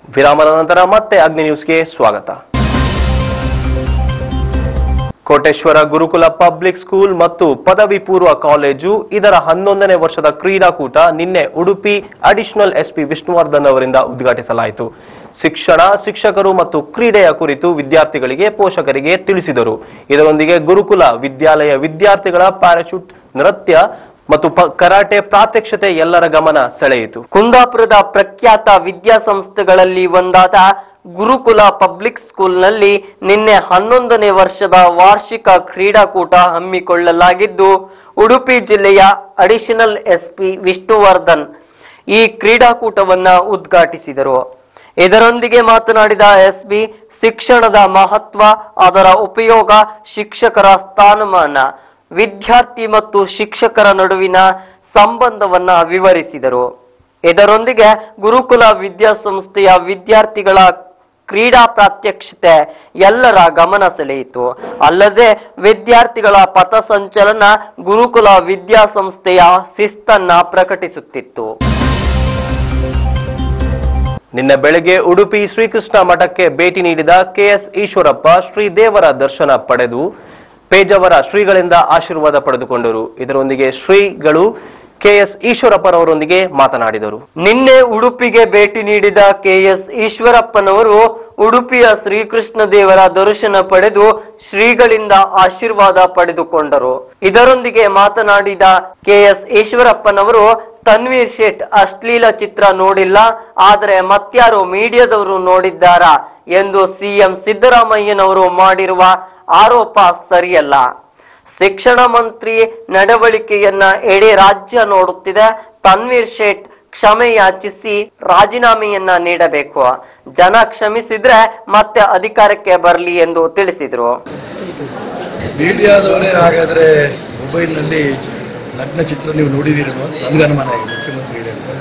ವಿರಾಮದ ನಂತರ ಮತ್ತೆ ಅಗ್ನಿ ನ್ಯೂಸ್ಗೆ ಸ್ವಾಗತ ಕೋಟೇಶ್ವರ ಗುರುಕುಲ ಪಬ್ಲಿಕ್ ಸ್ಕೂಲ್ ಮತ್ತು ಪದವಿ ಪೂರ್ವ ಕಾಲೇಜು ಇದರ ಹನ್ನೊಂದನೇ ವರ್ಷದ ಕ್ರೀಡಾಕೂಟ ನಿನ್ನೆ ಉಡುಪಿ ಅಡಿಷನಲ್ ಎಸ್ಪಿ ವಿಷ್ಣುವರ್ಧನ್ ಅವರಿಂದ ಉದ್ಘಾಟಿಸಲಾಯಿತು ಶಿಕ್ಷಣ ಶಿಕ್ಷಕರು ಮತ್ತು ಕ್ರೀಡೆಯ ಕುರಿತು ವಿದ್ಯಾರ್ಥಿಗಳಿಗೆ ಪೋಷಕರಿಗೆ ತಿಳಿಸಿದರು ಇದರೊಂದಿಗೆ ಗುರುಕುಲ ವಿದ್ಯಾಲಯ ವಿದ್ಯಾರ್ಥಿಗಳ ಪ್ಯಾರಾಶೂಟ್ ನೃತ್ಯ ಮತ್ತು ಪ- ಕರಾಟೆ ಪ್ರಾತ್ಯಕ್ಷತೆ ಎಲ್ಲರ ಗಮನ ಸೆಳೆಯಿತು ಕುಂದಾಪುರದ ಪ್ರಖ್ಯಾತ ವಿದ್ಯಾಸಂಸ್ಥೆಗಳಲ್ಲಿ ಒಂದಾದ ಗುರುಕುಲ ಪಬ್ಲಿಕ್ ಸ್ಕೂಲ್ನಲ್ಲಿ ನಿನ್ನೆ ಹನ್ನೊಂದನೇ ವರ್ಷದ ವಾರ್ಷಿಕ ಕ್ರೀಡಾಕೂಟ ಹಮ್ಮಿಕೊಳ್ಳಲಾಗಿದ್ದು ಉಡುಪಿ ಜಿಲ್ಲೆಯ ಅಡಿಷನಲ್ ಎಸ್ಪಿ ವಿಷ್ಣುವರ್ಧನ್ ಈ ಕ್ರೀಡಾಕೂಟವನ್ನ ಉದ್ಘಾಟಿಸಿದರು ಇದರೊಂದಿಗೆ ಮಾತನಾಡಿದ ಎಸ್ಪಿ ಶಿಕ್ಷಣದ ಮಹತ್ವ ಅದರ ಉಪಯೋಗ ಶಿಕ್ಷಕರ ಸ್ಥಾನಮಾನ ವಿದ್ಯಾರ್ಥಿ ಮತ್ತು ಶಿಕ್ಷಕರ ನಡುವಿನ ಸಂಬಂಧವನ್ನ ವಿವರಿಸಿದರು ಇದರೊಂದಿಗೆ ಗುರುಕುಲ ವಿದ್ಯಾಸಂಸ್ಥೆಯ ವಿದ್ಯಾರ್ಥಿಗಳ ಕ್ರೀಡಾ ಪ್ರಾತ್ಯಕ್ಷತೆ ಎಲ್ಲರ ಗಮನ ಸೆಳೆಯಿತು ಅಲ್ಲದೆ ವಿದ್ಯಾರ್ಥಿಗಳ ಪಥಸಂಚಲನ ಗುರುಕುಲ ವಿದ್ಯಾಸಂಸ್ಥೆಯ ಶಿಸ್ತನ್ನ ಪ್ರಕಟಿಸುತ್ತಿತ್ತು ನಿನ್ನೆ ಬೆಳಗ್ಗೆ ಉಡುಪಿ ಶ್ರೀಕೃಷ್ಣ ಮಠಕ್ಕೆ ಭೇಟಿ ನೀಡಿದ ಕೆಎಸ್ ಈಶ್ವರಪ್ಪ ಶ್ರೀದೇವರ ದರ್ಶನ ಪಡೆದು ಪೇಜಾವರ ಶ್ರೀಗಳಿಂದ ಆಶೀರ್ವಾದ ಪಡೆದುಕೊಂಡರು ಇದರೊಂದಿಗೆ ಶ್ರೀಗಳು ಕೆಎಸ್ ಈಶ್ವರಪ್ಪರವರೊಂದಿಗೆ ಮಾತನಾಡಿದರು ನಿನ್ನೆ ಉಡುಪಿಗೆ ಭೇಟಿ ನೀಡಿದ ಕೆಎಸ್ ಈಶ್ವರಪ್ಪನವರು ಉಡುಪಿಯ ಶ್ರೀಕೃಷ್ಣ ದೇವರ ದರ್ಶನ ಪಡೆದು ಶ್ರೀಗಳಿಂದ ಆಶೀರ್ವಾದ ಪಡೆದುಕೊಂಡರು ಇದರೊಂದಿಗೆ ಮಾತನಾಡಿದ ಕೆಎಸ್ ಈಶ್ವರಪ್ಪನವರು ತನ್ವೀರ್ ಶೇಟ್ ಅಶ್ಲೀಲ ಚಿತ್ರ ನೋಡಿಲ್ಲ ಆದರೆ ಮತ್ಯಾರು ಮೀಡಿಯಾದವರು ನೋಡಿದ್ದಾರಾ ಎಂದು ಸಿಎಂ ಸಿದ್ದರಾಮಯ್ಯನವರು ಮಾಡಿರುವ ಆರೋಪ ಸರಿಯಲ್ಲ ಶಿಕ್ಷಣ ಮಂತ್ರಿ ನಡವಳಿಕೆಯನ್ನ ಇಡೀ ರಾಜ್ಯ ನೋಡುತ್ತಿದೆ ತನ್ವೀರ್ ಶೇಟ್ ಕ್ಷಮೆ ಯಾಚಿಸಿ ರಾಜೀನಾಮೆಯನ್ನ ನೀಡಬೇಕು ಜನ ಕ್ಷಮಿಸಿದ್ರೆ ಮತ್ತೆ ಅಧಿಕಾರಕ್ಕೆ ಬರಲಿ ಎಂದು ತಿಳಿಸಿದ್ರು ಮೀಡಿಯಾದವರೇ ಹಾಗಾದ್ರೆ ಮೊಬೈಲ್ನಲ್ಲಿ ನಗ್ನ ಚಿತ್ರ ನೀವು ನೋಡಿದ್ದೀರಿ ಅಂತ ನನ್ಗೆ ಅನುಮಾನ ಆಗಿದೆ ಮುಖ್ಯಮಂತ್ರಿ ಅಂತ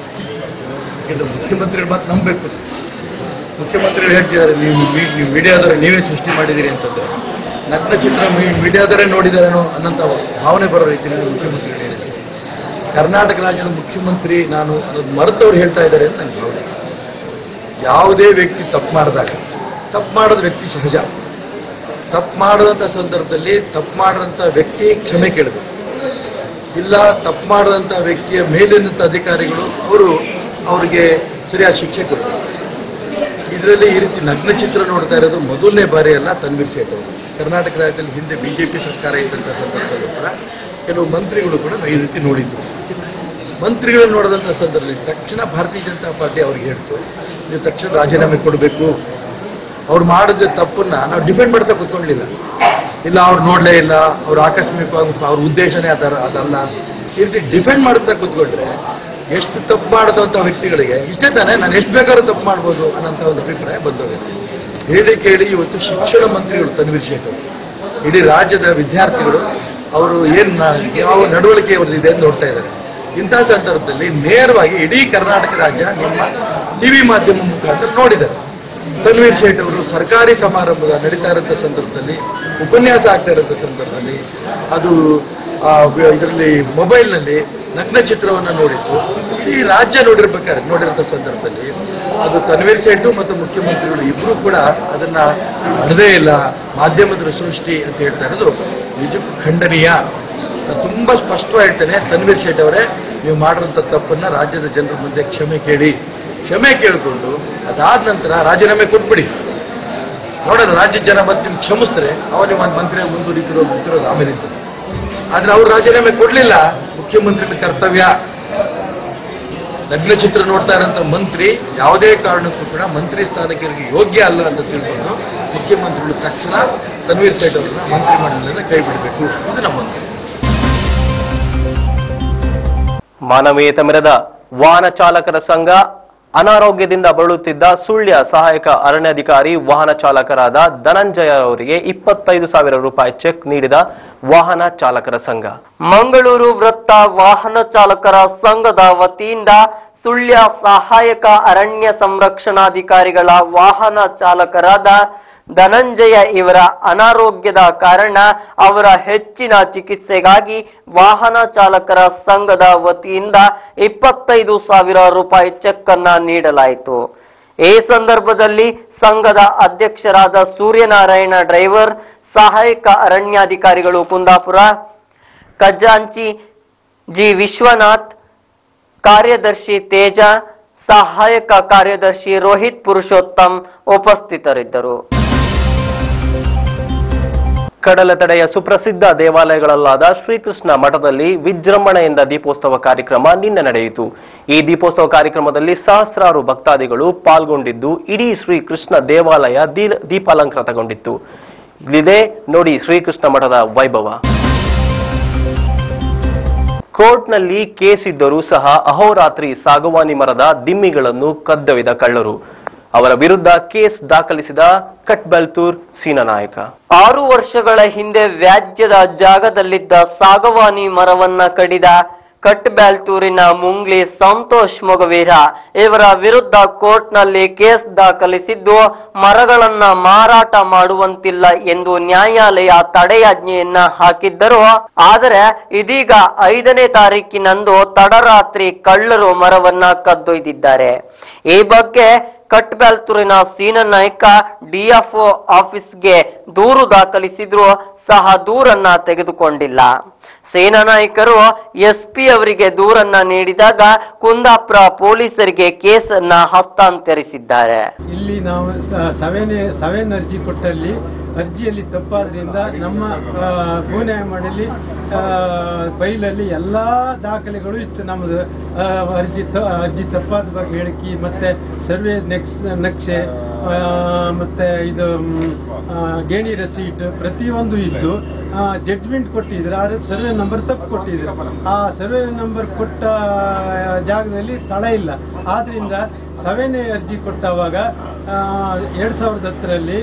ಇದು ಮುಖ್ಯಮಂತ್ರಿಗಳು ಮಾತು ನಂಬಬೇಕು ಮುಖ್ಯಮಂತ್ರಿಗಳು ಹೇಳ್ತಿದ್ದಾರೆ ನೀವು ಮೀ- ನೀವು ಮೀಡಿಯಾದವರೇ ನೀವೇ ಸೃಷ್ಟಿ ಮಾಡಿದ್ದೀರಿ ಅಂತಂದ್ರೆ ನಗ್ನ ಚಿತ್ರ ಮೀ- ಮೀಡಿಯಾದವರೇ ನೋಡಿದಾರೇನೋ ಅನ್ನೋಂಥ ಭಾವನೆ ಬರೋ ರೀತಿಯಲ್ಲಿ ಮುಖ್ಯಮಂತ್ರಿಗಳು ಹೇಳಿದ್ದಾರೆ ಕರ್ನಾಟಕ ರಾಜ್ಯದ ಮುಖ್ಯಮಂತ್ರಿ ನಾನು ಅನ್ನೋದು ಮರೆತವ್ರು ಹೇಳ್ತಾ ಇದ್ದಾರೆ ಅಂತ ನನಗೆ ಭಾವನೆ ಯಾವುದೇ ವ್ಯಕ್ತಿ ತಪ್ಪು ಮಾಡಿದಾಗ ತಪ್ಪು ಮಾಡೋದು ವ್ಯಕ್ತಿ ಸಹಜ ತಪ್ಪು ಮಾಡದಂಥ ಸಂದರ್ಭದಲ್ಲಿ ತಪ್ಪು ಮಾಡಿದಂಥ ವ್ಯಕ್ತಿ ಕ್ಷಮೆ ಕೇಳಬೇಕು ಇಲ್ಲ ತಪ್ಪು ಮಾಡಿದಂಥ ವ್ಯಕ್ತಿಯ ಮೇಲಿನಂಥ ಅಧಿಕಾರಿಗಳು ಅವರು ಅವರಿಗೆ ಸರಿಯಾದ ಶಿಕ್ಷೆ ಕೊಡಬೇಕು ಇದರಲ್ಲಿ ಈ ರೀತಿ ನಗ್ನ ಚಿತ್ರ ನೋಡ್ತಾ ಇರೋದು ಮೊದಲನೇ ಬಾರಿ ಅಲ್ಲ ತನ್ವೀರ್ ಸೇಠ್ ಅವರು ಕರ್ನಾಟಕ ರಾಜ್ಯದಲ್ಲಿ ಹಿಂದೆ ಬಿಜೆಪಿ ಸರ್ಕಾರ ಇದ್ದಂಥ ಸಂದರ್ಭದಲ್ಲೂ ಕೂಡ ಕೆಲವು ಮಂತ್ರಿಗಳು ಕೂಡ ಈ ರೀತಿ ನೋಡಿದ್ರು ಮಂತ್ರಿಗಳು ನೋಡಿದಂಥ ಸಂದರ್ಭದಲ್ಲಿ ತಕ್ಷಣ ಭಾರತೀಯ ಜನತಾ ಪಾರ್ಟಿ ಅವ್ರಿಗೆ ಹೇಳ್ತು ನೀವು ತಕ್ಷಣ ರಾಜೀನಾಮೆ ಕೊಡಬೇಕು ಅವ್ರು ಮಾಡಿದ ತಪ್ಪನ್ನ ನಾವು ಡಿಪೆಂಡ್ ಮಾಡ್ತಾ ಕೂತ್ಕೊಳ್ಳಿಲ್ಲ ಇಲ್ಲ ಅವ್ರು ನೋಡಲೇ ಇಲ್ಲ ಅವ್ರು ಆಕಸ್ಮಿಕವಾಗಿ ಅವ್ರ ಉದ್ದೇಶನೇ ಅದರ ಅದಲ್ಲ ಈ ರೀತಿ ಡಿಪೆಂಡ್ ಮಾಡ್ತಾ ಕೂತ್ಕೊಂಡ್ರೆ ಎಷ್ಟು ತಪ್ಪು ಮಾಡಿದಂಥ ವ್ಯಕ್ತಿಗಳಿಗೆ ಇಷ್ಟೇ ತಾನೇ ನಾನು ಎಷ್ಟು ಬೇಕಾದ್ರೂ ತಪ್ಪು ಮಾಡ್ಬೋದು ಅನ್ನೋಂಥ ಒಂದು ಅಭಿಪ್ರಾಯ ಬಂದೋಗುತ್ತೆ ಹೇಳಿ ಕೇಳಿ ಇವತ್ತು ಶಿಕ್ಷಣ ಮಂತ್ರಿಗಳು ತನ್ವೀರ್ ಶೇಖ್ ಅವರು ಇಡೀ ರಾಜ್ಯದ ವಿದ್ಯಾರ್ಥಿಗಳು ಅವರು ಏನ್ ನ- ಯಾವ ನಡವಳಿಕೆ ಅವ್ರದ್ದು ಇದೆ ಅಂತ ನೋಡ್ತಾ ಇದ್ದಾರೆ ಇಂಥ ಸಂದರ್ಭದಲ್ಲಿ ನೇರವಾಗಿ ಇಡೀ ಕರ್ನಾಟಕ ರಾಜ್ಯ ನಿಮ್ಮ ಟಿವಿ ಮಾಧ್ಯಮ ಮುಖಾಂತರ ನೋಡಿದ್ದಾರೆ ತನ್ವೀರ್ ಶೇಟ್ ಅವರು ಸರ್ಕಾರಿ ಸಮಾರಂಭದ ನಡೀತಾ ಇರೋಂಥ ಸಂದರ್ಭದಲ್ಲಿ ಉಪನ್ಯಾಸ ಆಗ್ತಾ ಇರೋಂಥ ಸಂದರ್ಭದಲ್ಲಿ ಅದು ಇದರಲ್ಲಿ ಮೊಬೈಲ್ನಲ್ಲಿ ನಗ್ನ ಚಿತ್ರವನ್ನು ನೋಡಿತ್ತು ಇಡೀ ರಾಜ್ಯ ನೋಡಿರ್ಬೇಕಾದ್ರೆ ನೋಡಿರೋಂಥ ಸಂದರ್ಭದಲ್ಲಿ ಅದು ತನ್ವೀರ್ ಸೇಠು ಮತ್ತು ಮುಖ್ಯಮಂತ್ರಿಗಳು ಇಬ್ಬರು ಕೂಡ ಅದನ್ನ ನಡೆದೇ ಇಲ್ಲ ಮಾಧ್ಯಮದ ಸೃಷ್ಟಿ ಅಂತ ಹೇಳ್ತಾ ಇರೋದು ನಿಜಕ್ಕೂ ಖಂಡನೀಯ ನಾನು ತುಂಬಾ ಸ್ಪಷ್ಟವಾಗಿ ಹೇಳ್ತೇನೆ ತನ್ವೀರ್ ಶೇಟ್ ಅವರೇ ನೀವು ಮಾಡಿರೋಂಥ ತಪ್ಪನ್ನ ರಾಜ್ಯದ ಜನರ ಮುಂದೆ ಕ್ಷಮೆ ಕೇಳಿ ಕ್ಷಮೆ ಕೇಳಿಕೊಂಡು ಅದಾದ ನಂತರ ರಾಜೀನಾಮೆ ಕೊಟ್ಬಿಡಿ ನೋಡೋಣ ರಾಜ್ಯದ ಜನ ಮತ್ತೆ ನಿಮ್ಗೆ ಕ್ಷಮಿಸಿದ್ರೆ ಅವಾಗ ನೀವು ಒಂದು ಮಂತ್ರಿ ಮುಂದುವರಿತಿರೋ ಮುಂತಿರೋದು ಆಮೇಲೆ ಇರ್ತದೆ. ಆದ್ರೆ ಅವ್ರು ರಾಜೀನಾಮೆ ಕೊಡ್ಲಿಲ್ಲ ಮುಖ್ಯಮಂತ್ರಿಗಳ ಕರ್ತವ್ಯ ನಗ್ನ ಚಿತ್ರ ನೋಡ್ತಾ ಇರೋಂಥ ಮಂತ್ರಿ ಯಾವುದೇ ಕಾರಣಕ್ಕೂ ಕೂಡ ಮಂತ್ರಿ ಸ್ಥಾನಕ್ಕೆ ಇರೋಕೆ ಯೋಗ್ಯ ಅಲ್ಲ ಅಂತ ತಿಳ್ಕೊಂಡು ಮುಖ್ಯಮಂತ್ರಿಗಳು ತಕ್ಷಣ ತನ್ವೀರ್ ಸೇಠ್ ಅವರನ್ನ ಮಂತ್ರಿಮಂಡಲದಿಂದ ಕೈ ಬಿಡಬೇಕು ಇದು ನಮ್ಮ ಒಂದು ಮಾನವೀಯತೆ ಮೆರೆದ ವಾಹನ ಚಾಲಕರ ಸಂಘ ಅನಾರೋಗ್ಯದಿಂದ ಬಳಲುತ್ತಿದ್ದ ಸುಳ್ಯ ಸಹಾಯಕ ಅರಣ್ಯಾಧಿಕಾರಿ ವಾಹನ ಚಾಲಕರಾದ ಧನಂಜಯ ಅವರಿಗೆ ಇಪ್ಪತ್ತೈದು ಸಾವಿರ ರೂಪಾಯಿ ಚೆಕ್ ನೀಡಿದ ವಾಹನ ಚಾಲಕರ ಸಂಘ ಮಂಗಳೂರು ವೃತ್ತ ವಾಹನ ಚಾಲಕರ ಸಂಘದ ವತಿಯಿಂದ ಸುಳ್ಯ ಸಹಾಯಕ ಅರಣ್ಯ ಸಂರಕ್ಷಣಾಧಿಕಾರಿಗಳ ವಾಹನ ಚಾಲಕರಾದ ಧನಂಜಯ ಇವರ ಅನಾರೋಗ್ಯದ ಕಾರಣ ಅವರ ಹೆಚ್ಚಿನ ಚಿಕಿತ್ಸೆಗಾಗಿ ವಾಹನ ಚಾಲಕರ ಸಂಘದ ವತಿಯಿಂದ ಇಪ್ಪತ್ತೈದು ಸಾವಿರ ರೂಪಾಯಿ ಚೆಕ್ ಅನ್ನ ನೀಡಲಾಯಿತು ಈ ಸಂದರ್ಭದಲ್ಲಿ ಸಂಘದ ಅಧ್ಯಕ್ಷರಾದ ಸೂರ್ಯನಾರಾಯಣ ಡ್ರೈವರ್ ಸಹಾಯಕ ಅರಣ್ಯಾಧಿಕಾರಿಗಳು ಕುಂದಾಪುರ ಖಜಾಂಚಿ ಜಿ ವಿಶ್ವನಾಥ್ ಕಾರ್ಯದರ್ಶಿ ತೇಜ ಸಹಾಯಕ ಕಾರ್ಯದರ್ಶಿ ರೋಹಿತ್ ಪುರುಷೋತ್ತಮ್ ಉಪಸ್ಥಿತರಿದ್ದರು ಕಡಲ ತಡೆಯ ಸುಪ್ರಸಿದ್ಧ ದೇವಾಲಯಗಳಲ್ಲಾದ ಶ್ರೀಕೃಷ್ಣ ಮಠದಲ್ಲಿ ವಿಜೃಂಭಣೆಯಿಂದ ದೀಪೋತ್ಸವ ಕಾರ್ಯಕ್ರಮ ನಿನ್ನೆ ನಡೆಯಿತು ಈ ದೀಪೋತ್ಸವ ಕಾರ್ಯಕ್ರಮದಲ್ಲಿ ಸಹಸ್ರಾರು ಭಕ್ತಾದಿಗಳು ಪಾಲ್ಗೊಂಡಿದ್ದು ಇಡೀ ಶ್ರೀಕೃಷ್ಣ ದೇವಾಲಯ ದೀ- ದೀಪಾಲಂಕೃತಗೊಂಡಿತ್ತು ಇಲ್ಲಿದೆ ನೋಡಿ ಶ್ರೀಕೃಷ್ಣ ಮಠದ ವೈಭವ ಕೋರ್ಟ್ನಲ್ಲಿ ಕೇಸ್ ಇದ್ದರೂ ಸಹ ಅಹೋರಾತ್ರಿ ಸಾಗವಾನಿ ಮರದ ದಿಮ್ಮಿಗಳನ್ನು ಕದ್ದೊಯ್ದ ಕಳ್ಳರು ಅವರ ವಿರುದ್ಧ ಕೇಸ್ ದಾಖಲಿಸಿದ ಕಟ್ಬಲ್ತೂರ್ ಸೀನನಾಯಕ ಆರು ವರ್ಷಗಳ ಹಿಂದೆ ವ್ಯಾಜ್ಯದ ಜಾಗದಲ್ಲಿದ್ದ ಸಾಗವಾನಿ ಮರವನ್ನ ಕಡಿದ ಕಟ್ಬ್ಯಾಲ್ತೂರಿನ ಮುಂಗ್ಲಿ ಸಂತೋಷ್ ಮೊಗವೀರ ಇವರ ವಿರುದ್ಧ ಕೋರ್ಟ್ನಲ್ಲಿ ಕೇಸ್ ದಾಖಲಿಸಿದ್ದು ಮರಗಳನ್ನ ಮಾರಾಟ ಮಾಡುವಂತಿಲ್ಲ ಎಂದು ನ್ಯಾಯಾಲಯ ತಡೆಯಾಜ್ಞೆಯನ್ನ ಹಾಕಿದ್ದರು ಆದರೆ ಇದೀಗ ಐದನೇ ತಾರೀಕಿನಂದು ತಡರಾತ್ರಿ ಕಳ್ಳರು ಮರವನ್ನ ಕದ್ದೊಯ್ದಿದ್ದಾರೆ ಈ ಬಗ್ಗೆ ಕಟ್ಬ್ಯಾಲ್ತೂರಿನ ಸೀನ ನಾಯ್ಕ ಡಿಎಫ್ಒ ಆಫೀಸ್ಗೆ ದೂರು ದಾಖಲಿಸಿದ್ರು ಸಹ ದೂರನ್ನ ತೆಗೆದುಕೊಂಡಿಲ್ಲ ಸೇನಾ ನಾಯಕರು ಎಸ್ಪಿ ಅವರಿಗೆ ದೂರನ್ನ ನೀಡಿದಾಗ ಕುಂದಾಪುರ ಪೊಲೀಸರಿಗೆ ಕೇಸನ್ನ ಹಸ್ತಾಂತರಿಸಿದ್ದಾರೆ ಇಲ್ಲಿ ನಾವು ಸ- ಸವೆನೆ ಸವೆನ್ ಅರ್ಜಿ ಕೊಟ್ಟಲ್ಲಿ ಅರ್ಜಿಯಲ್ಲಿ ತಪ್ಪಾದ್ರಿಂದ ನಮ್ಮ ಆ, ಭೂ ನ್ಯಾಯಮಂಡಳಿ ಆ, ಫೈಲಲ್ಲಿ ಎಲ್ಲ ದಾಖಲೆಗಳು ಇತ್ತು ನಮ್ಮದು ಆ, ಅರ್ಜಿ ತ- ಅರ್ಜಿ ತಪ್ಪಾದ ಬಗ್ಗೆ ಹೇಳಿಕೆ ಮತ್ತೆ ಸರ್ವೆ ನೆಕ್ಸ್ ನಕ್ಷೆ ಆ, ಮತ್ತೆ ಇದು ಮ್, ಆ, ಗೇಣಿ ರಸೀಟ್ ಪ್ರತಿಯೊಂದು ಇದ್ದು ಜಡ್ಜ್ಮೆಂಟ್ ಕೊಟ್ಟಿದ್ರು ಆದರೆ ಸರ್ವೆ ನಂಬರ್ ತಪ್ಪು ಕೊಟ್ಟಿದ್ರು ಆ ಸರ್ವೆ ನಂಬರ್ ಕೊಟ್ಟ ಆ, ಜಾಗದಲ್ಲಿ ಸ್ಥಳ ಇಲ್ಲ ಆದ್ರಿಂದ ಸವೆನೆ ಅರ್ಜಿ ಕೊಟ್ಟವಾಗ ಎರಡು ಸಾವಿರದ ಹತ್ತರಲ್ಲಿ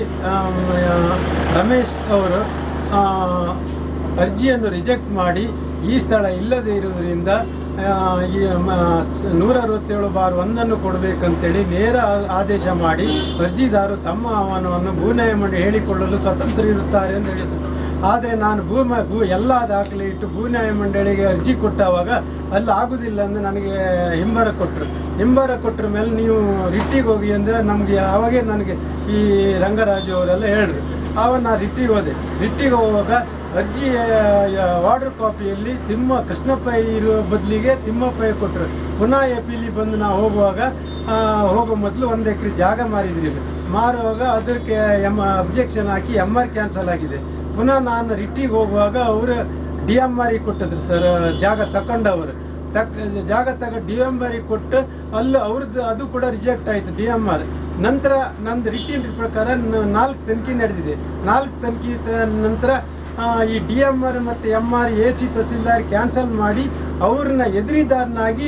ರಮೇಶ್ ಅವರು ಆ, ಅರ್ಜಿಯನ್ನು ರಿಜೆಕ್ಟ್ ಮಾಡಿ ಈ ಸ್ಥಳ ಇಲ್ಲದೆ ಇರುವುದರಿಂದ ಆ, ಈ ಮ- ನೂರ ಅರವತ್ತೇಳು ಬಾರ್ ಒಂದನ್ನು ಕೊಡಬೇಕಂತೇಳಿ ನೇರ ಆ- ಆದೇಶ ಮಾಡಿ ಅರ್ಜಿದಾರರು ತಮ್ಮ ಆಹ್ವಾನವನ್ನು ಭೂ ನ್ಯಾಯಮಂಡಳಿ ಹೇಳಿಕೊಳ್ಳಲು ಸ್ವತಂತ್ರ ಇರುತ್ತಾರೆ ಎಂದು ಹೇಳಿದರು ಆದರೆ ನಾನು ಭೂ ಮ- ಭೂ ಎಲ್ಲ ದಾಖಲೆ ಇಟ್ಟು ಭೂ ನ್ಯಾಯಮಂಡಳಿಗೆ ಅರ್ಜಿ ಕೊಟ್ಟವಾಗ ಅಲ್ಲಿ ಆಗುದಿಲ್ಲ ಎಂದು ನನಗೆ ಹಿಂಬರ ಕೊಟ್ಟರು ಹಿಂಬರ ಕೊಟ್ಟರ ಮೇಲೆ ನೀವು ರಿಟ್ಟಿಗೆ ಹೋಗಿ ಅಂದರೆ ನಮಗೆ ಅವಾಗೇ ನನಗೆ ಈ ರಂಗರಾಜು ಅವರೆಲ್ಲ ಹೇಳಿದ್ರು ಆವಾಗ ನಾನು ರಿಟ್ಟಿಗೆ ಹೋದೆ ರಿಟ್ಟಿಗೆ ಹೋಗುವಾಗ ಅರ್ಜಿ ವಾರ್ಡರ್ ಕಾಪಿಯಲ್ಲಿ ತಿಮ್ಮ ಕೃಷ್ಣಪ್ಪ ಇರುವ ಬದಲಿಗೆ ತಿಮ್ಮಪ್ಪ ಕೊಟ್ಟರು ಪುನಃ ಎಪಿಲಿ ಬಂದು ನಾವು ಹೋಗುವಾಗ ಆ, ಹೋಗೋ ಮೊದಲು ಒಂದು ಎಕರೆ ಜಾಗ ಮಾರಿದ್ರಿ ಮಾರುವಾಗ ಅದಕ್ಕೆ ಎಮ್ ಅಬ್ಜೆಕ್ಷನ್ ಹಾಕಿ ಎಮ್ ಆರ್ ಕ್ಯಾನ್ಸಲ್ ಆಗಿದೆ ಪುನಃ ನಾನು ರಿಟ್ಟಿಗೆ ಹೋಗುವಾಗ ಅವರು ಡಿ ಎಮ್ ಆರ್ ಕೊಟ್ಟಿದ್ರು ಸರ್ ಜಾಗ ತಕೊಂಡವರು ತಕ್ ಜಾಗ ತಗ ಡಿ ಎಂ ಆರ್ ಕೊಟ್ಟು ಅಲ್ಲಿ ಅವ್ರದ್ದು ಅದು ಕೂಡ ರಿಜೆಕ್ಟ್ ಆಯಿತು ಡಿ ಎಂ ಆರ್ ನಂತರ ನಂದು ರಿಟೀನ್ ಪ್ರಕಾರ ನ- ನಾಲ್ಕು ತನಿಖೆ ನಡೆದಿದೆ ನಾಲ್ಕು ತನಿಖೆ ತ- ನಂತರ ಆ, ಈ ಡಿ ಎಂ ಆರ್ ಮತ್ತು M R A C tahsildar cancel ಮಾಡಿ ಅವ್ರನ್ನ ಎದುರಿದಾರನಾಗಿ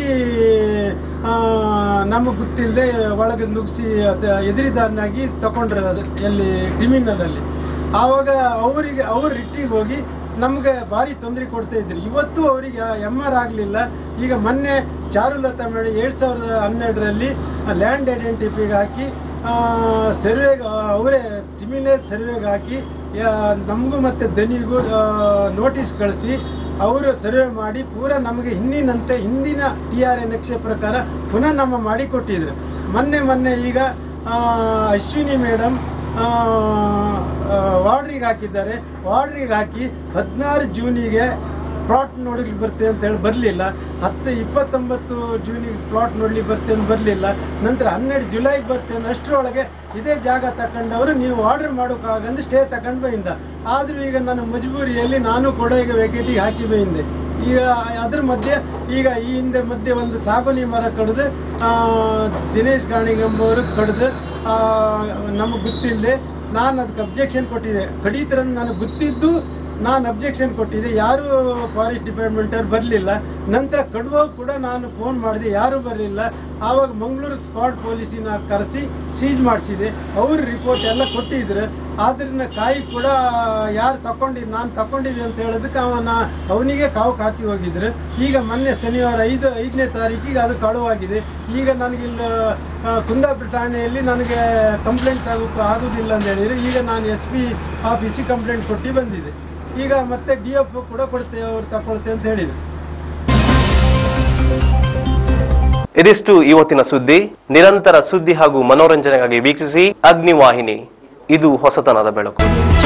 ನಮಗೆ ಗೊತ್ತಿಲ್ಲದೆ ಒಳಗೆ ನುಗ್ಸಿ ಅದ ಎದುರಿದಾರನಾಗಿ ತಗೊಂಡ್ರು ಅದು ಎಲ್ಲಿ ಕ್ರಿಮಿನಲಲ್ಲಿ ಆವಾಗ ಅವರಿಗೆ ಅವ್ರ ರಿಟ್ಟಿಗೆ ಹೋಗಿ ನಮ್ಗೆ ಭಾರಿ ತೊಂದರೆ ಕೊಡ್ತಾ ಇದ್ರು ಇವತ್ತು ಅವರಿಗೆ ಎಮ್ ಆರ್ ಆಗಲಿಲ್ಲ ಈಗ ಮೊನ್ನೆ ಚಾರುಲತಾ ಮೇಡ ಎರಡ್ ಸಾವಿರದ ಹನ್ನೆರಡರಲ್ಲಿ ಲ್ಯಾಂಡ್ ಐಡೆಂಟಿಫಿಗೆ ಹಾಕಿ ಸರ್ವೆಗೆ ಅವರೇ ಕ್ರಿಮಿನಲ್ ಸರ್ವೆಗೆ ಹಾಕಿ ಯಾ- ನಮಗೂ ಮತ್ತೆ ದನಿಗೂ ನೋಟಿಸ್ ಕಳಿಸಿ ಅವರು ಸರ್ವೆ ಮಾಡಿ ಪೂರ ನಮಗೆ ಹಿಂದಿನಂತೆ ಹಿಂದಿನ ಟಿ ಆರ್ ಎ ನಕ್ಷೆ ಪ್ರಕಾರ ಪುನಃ ನಮ್ಮ ಮಾಡಿಕೊಟ್ಟಿದ್ರು ಮೊನ್ನೆ ಮೊನ್ನೆ ಈಗ ಆ, ಅಶ್ವಿನಿ ಮೇಡಮ್ ವಾರ್ಡ್ರಿಗೆ ಹಾಕಿದ್ದಾರೆ ವಾರ್ಡ್ರಿಗೆ ಹಾಕಿ ಹದಿನಾರು ಜೂನಿಗೆ ಪ್ಲಾಟ್ ನೋಡ್ಲಿಕ್ಕೆ ಬರ್ತೇವೆ ಅಂತ ಹೇಳಿ ಬರಲಿಲ್ಲ ಹತ್ತು ಇಪ್ಪತ್ತೊಂಬತ್ತು ಜೂನಿಗೆ ಪ್ಲಾಟ್ ನೋಡ್ಲಿಕ್ಕೆ ಬರ್ತೇವೆ ಅಂತ ಬರಲಿಲ್ಲ ನಂತರ ಹನ್ನೆರಡು ಜುಲೈಗೆ ಬರ್ತೇನೆ ಅಷ್ಟರೊಳಗೆ ಇದೇ ಜಾಗ ತಗೊಂಡವರು ನೀವು ಆರ್ಡರ್ ಮಾಡೋಕ್ಕಾಗಂದು ಸ್ಟೇ ತಗೊಂಡು ಬೈಂದ ಆದರೂ ಈಗ ನನ್ನ ಮಜಬೂರಿಯಲ್ಲಿ ನಾನು ಕೂಡ ಈಗ ವೆಕೇಟಿಗೆ ಹಾಕಿ ಬೈಂದೆ ಈಗ ಅದ್ರ ಮಧ್ಯೆ ಈಗ ಈ ಹಿಂದೆ ಮಧ್ಯೆ ಒಂದು ಸಾಗುನಿ ಮರ ಕಡಿದು ದಿನೇಶ್ ಗಾಣಿಗಂಬವರು ಕಡಿದು ನಮಗೆ ಗೊತ್ತಿಲ್ಲದೆ ನಾನು ಅದಕ್ಕೆ ಅಬ್ಜೆಕ್ಷನ್ ಕೊಟ್ಟಿದ್ದೆ ಕಡೀತರಂದು ನನಗೆ ಗೊತ್ತಿದ್ದು ನಾನು ಅಬ್ಜೆಕ್ಷನ್ ಕೊಟ್ಟಿದ್ದೆ ಯಾರು ಫಾರೆಸ್ಟ್ ಡಿಪಾರ್ಟ್ಮೆಂಟ್ ಅವ್ರು ಬರಲಿಲ್ಲ ನಂತರ ಕಡುವಾಗ ಕೂಡ ನಾನು ಫೋನ್ ಮಾಡಿದೆ ಯಾರು ಬರಲಿಲ್ಲ ಆವಾಗ ಮಂಗಳೂರು ಸ್ಪಾಟ್ ಪೊಲೀಸಿನ ಕರೆಸಿ ಸೀಜ್ ಮಾಡಿಸಿದೆ ಅವ್ರ ರಿಪೋರ್ಟ್ ಎಲ್ಲ ಕೊಟ್ಟಿದ್ರು ಆದ್ರಿಂದ ಕಾಯಿ ಕೂಡ ಯಾರು ತಕೊಂಡಿದ್ದು ನಾನು ತಕೊಂಡಿದ್ದೆ ಅಂತ ಹೇಳೋದಕ್ಕೆ ಅವನ ಅವನಿಗೆ ಕಾವು ಕಾತಿ ಹೋಗಿದ್ರು ಈಗ ಮೊನ್ನೆ ಶನಿವಾರ ಐದು ಐದನೇ ತಾರೀಕಿಗೆ ಅದು ಕಳುವಾಗಿದೆ ಈಗ ನನಗಿಲ್ಲಿ ಆ, ಕುಂದಾಪುರ ಠಾಣೆಯಲ್ಲಿ ನನಗೆ ಕಂಪ್ಲೇಂಟ್ ಆಗೋಕ್ಕೂ ಆಗೋದಿಲ್ಲ ಅಂತ ಹೇಳಿದ್ರು ಈಗ ನಾನು ಎಸ್ ಪಿ ಆಫೀಸಿಗೆ ಕಂಪ್ಲೇಂಟ್ ಕೊಟ್ಟು ಬಂದಿದೆ ಈಗ ಮತ್ತೆ ಡಿ ಎಫ್ ಕೂಡ ಕೊಡ್ತೇವೆ ಅವ್ರು ತಗೊಳ್ತೇವೆ ಅಂತ ಹೇಳಿದ್ರು ಇದಿಷ್ಟು ಇವತ್ತಿನ ಸುದ್ದಿ ನಿರಂತರ ಸುದ್ದಿ ಹಾಗೂ ಮನೋರಂಜನೆಗಾಗಿ ವೀಕ್ಷಿಸಿ ಅಗ್ನಿವಾಹಿನಿ ಇದು ಹೊಸತನದ ಬೆಳಕು